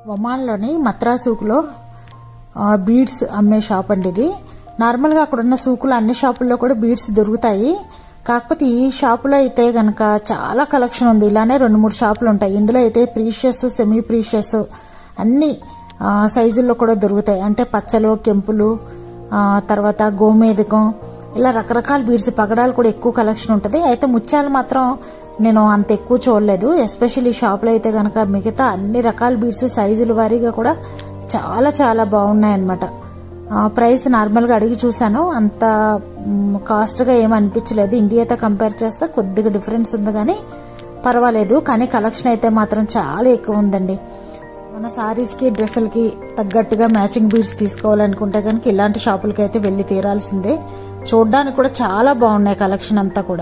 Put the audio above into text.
ఒమాన్లోని మత్రా సూకులో ఆ, బీడ్స్ అమ్మే షాప్ అండి ఇది నార్మల్గా అక్కడ ఉన్న సూకులు అన్ని షాపుల్లో కూడా బీడ్స్ దొరుకుతాయి కాకపోతే ఈ షాపులో అయితే గనక చాలా కలెక్షన్ ఉంది ఇలానే రెండు మూడు షాపులు ఉంటాయి ఇందులో అయితే ప్రీషియస్ సెమీ ప్రీషియస్ అన్ని ఆ, సైజుల్లో కూడా దొరుకుతాయి అంటే పచ్చలు కెంపులు ఆ, తర్వాత గోమేదకం ఇలా రకరకాల బీడ్స్ పగడాలు కూడా ఎక్కువ కలెక్షన్ ఉంటుంది అయితే ముత్యాలు మాత్రం నేను అంత ఎక్కువ చూడలేదు ఎస్పెషల్లీ షాప్లో అయితే కనుక మిగతా అన్ని రకాల బీడ్స్ సైజుల వారీగా కూడా చాలా చాలా బాగున్నాయి అనమాట ప్రైస్ నార్మల్గా అడిగి చూశాను అంత మ్, కాస్ట్గా ఏం అనిపించలేదు ఇండియాతో కంపేర్ చేస్తే కొద్దిగా డిఫరెన్స్ ఉంది కానీ పర్వాలేదు కానీ కలెక్షన్ అయితే మాత్రం చాలా ఎక్కువ ఉందండి మన సారీస్కి డ్రెస్సులకి తగ్గట్టుగా మ్యాచింగ్ బీడ్స్ తీసుకోవాలనుకుంటే కనుక ఇలాంటి షాపులకి అయితే వెళ్ళి తీరాల్సిందే చూడడానికి కూడా చాలా బాగున్నాయి కలెక్షన్ అంతా కూడా